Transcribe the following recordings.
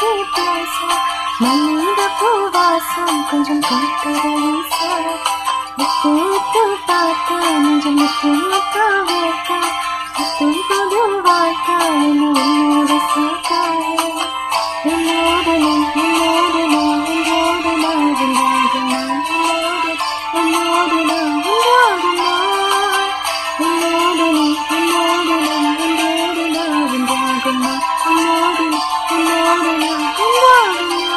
பத்தி பேச மல்லிக பூவாசம் கொஞ்சம் காட்டுற வீச விட்டு விட்டு பார்த்த நெஞ்சம் விட்டு விட்டு வேர்க்க புத்தம் புது வாழ்க்கை என்னை உன்னோடு சேர்த்தாயே என்னோடு நீ என்னோடு நான் உன்னோடு நான் உன்னோடு நான் உன்னோடு உன்னோடு நான் உன்னோடு நான் உன்னோடு நீ உன்னோடு நான் உன்னோடு நான் உன்னோடு நான் உன்னோடு நீ உன்னோடு நான் உன்னோடு நான்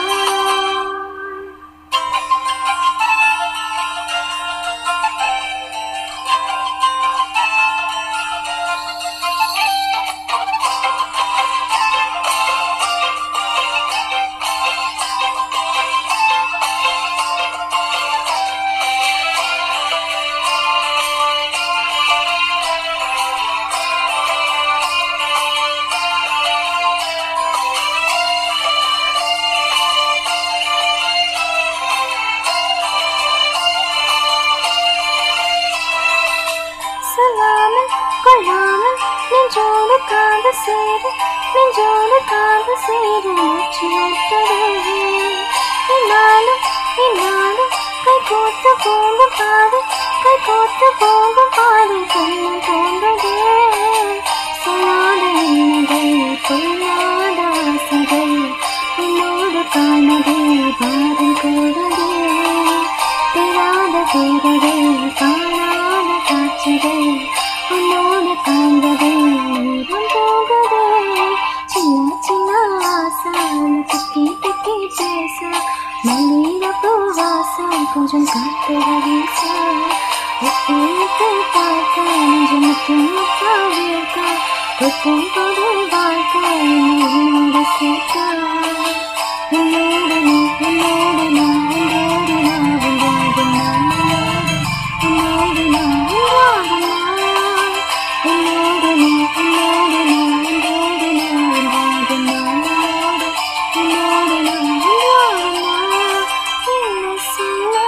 சொல்லாமல் கொள்ளாமல் நெஞ்சோடு காது சேரு நெஞ்சோடு காது சேரு மூச்சு விட்டதே என்னாலும் என்னாலும் கை கோத்து போகும் பாதை கை கோத்து போகும் பாதை கண்ணில் தோன்றதே சொல்லாத எண்ணங்கள் கொள்ளாத ஆசைகள் என்னோடு காணதே பாரம் கூடதே தெரியாத பேரகள் காணாத காட்சிகள் உன்னோடு காண்பதே நேரம் போகுதே சின்ன சின்ன ஆசான திக்கி திக்கி பேச மல்லிக பூவாசம் கொஞ்சம் காட்டுற வீச விட்டு விட்டு பார்க்க நெஞ்சம் முட்டு முட்டா வீழ்க்க புத்தம் புது வாழ்க்கை என்னை உன்னோடு சேர்க்க உன்னோடு நீ உன்னோடு நான் உன்னோடு நான் உன்னோடு நான் உன்னோடு நான் உன்னோடு நான் உன்னோடு நீ உன்னோடு நான் உன்னோடு நான் உன்னோடு நான் உன்னோடு நான் உன்னோடு நான் என்ன சொல்ல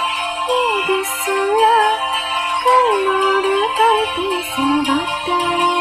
ஏது சொல்ல கண்ணோடு கை பேச வார்த்தை